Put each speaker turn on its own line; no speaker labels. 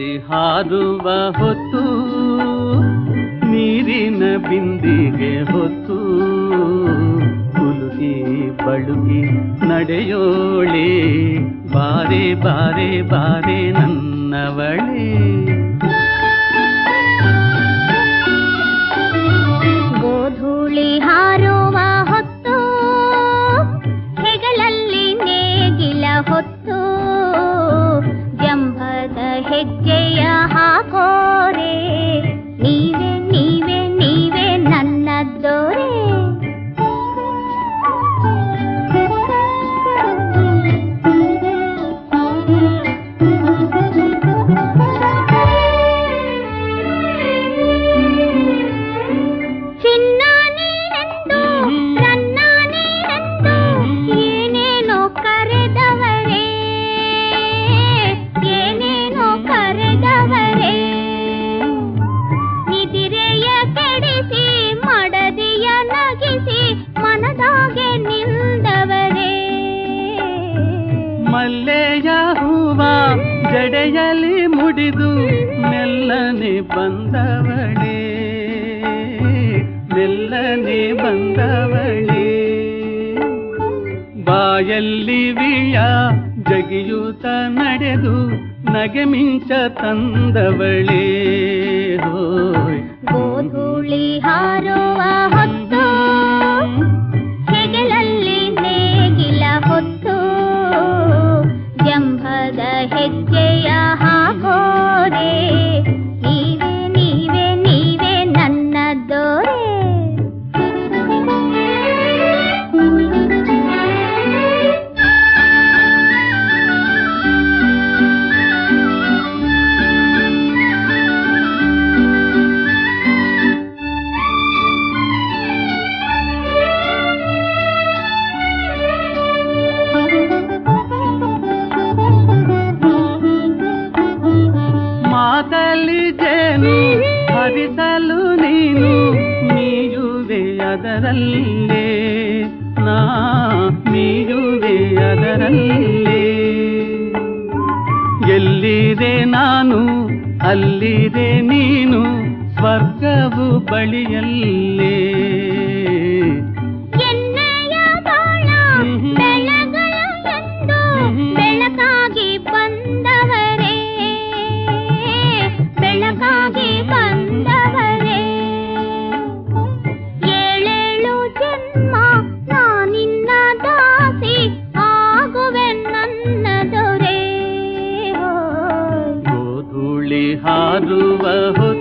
ಹಾರುವ ಹೊತ್ತು ನೀರಿನ ಬಿಂದಿಗೆ ಹೊತ್ತು ಕುಲುಕಿ ಬಳುಕಿ ನಡೆಯೋಳೆ ಬಾರೆ ಬಾರೆ ಬಾರೆ ನನ್ನವಳೇ
ಗೋಧೂಳಿ ಹಾರುವ ಹೊತ್ತು ಹೆಗಲಲ್ಲಿ ನೇಗಿಲ ಹೊತ್ತು ಜಂಭದ ಹೆಜ್ಜೆಯ ಹಾಕೋರೆ ನೀವೇ ನೀವೇ ನೀವೇ ನನ್ನದ್ದೋರೆ ಚಿನ್ನ ನೀನೆಂದು ರನ್ನ ನೀನೆಂದು ಏನೇನೋ ಕರೆದವರೇ ಏನೇನೋ ಕರೆದವರೇ ನಿದಿರೆಯ ಕೆಡಿಸಿ ಮಡದಿಯ ನಗಿಸಿ ಮನದಾಗೆ ನಿಂದವರೇ
ಮಲ್ಲೆಯ ಹೂವ ಜಡೆಯಲ್ಲಿ ಮುಡಿದು ಮೆಲ್ಲನೆ ಬಂದವಳೇ ಮೆಲ್ಲನೆ ಬಂದವಳೇ ಬಾಯಲ್ಲಿ ವಿಯ ಜಗಿಯೂತ ನಡೆದು ನಗೆ ಮಿಂಚ ತಂದವಳೇ ಹೋಯ್
ಗೋಧೂಳಿ ಹಾರುವ ಹೊತ್ತು ಹೆಗಲಲ್ಲಿ ನೇಗಿಲ ಹೊತ್ತು ಜಂಭದ ಹೆಜ್ಜೆಯ ಹಾಕೋರೆ ನೀವೇ ನೀವೇ ನೀವೇ ನನ್ನದೋರೆ
ಮಾತಲ್ಲಿ ಜೇನು ಹರಿಸಲು ನೀನು ಮೀಯುವೆ ಅದರಲ್ಲೇ ನಾ ಮೀಯುವೆ ಅದರಲ್ಲೇ ಎಲ್ಲಿದೆ ನಾನು ಅಲ್ಲಿದೆ ನೀನು ಸ್ವರ್ಗವು ಬಳಿಯಲ್ಲೇ
ಎಣ್ಣೆಯ ಬಾಳ ಬೆಳಗಳು ಎಂದು ಬೆಳಕಾಗಿ ಬಂದವರೇ ಬೆಳಕಾಗಿ ಬಂದವರೇ ಏಳೇಳು ಜನ್ಮ ನಾನಿನ್ನ ದಾಸಿ ಆಗುವೆ ನನ್ನ ದೊರೆ
ಗೋಧೂಳಿ ಹಾರುವ ಹೊತ್ತು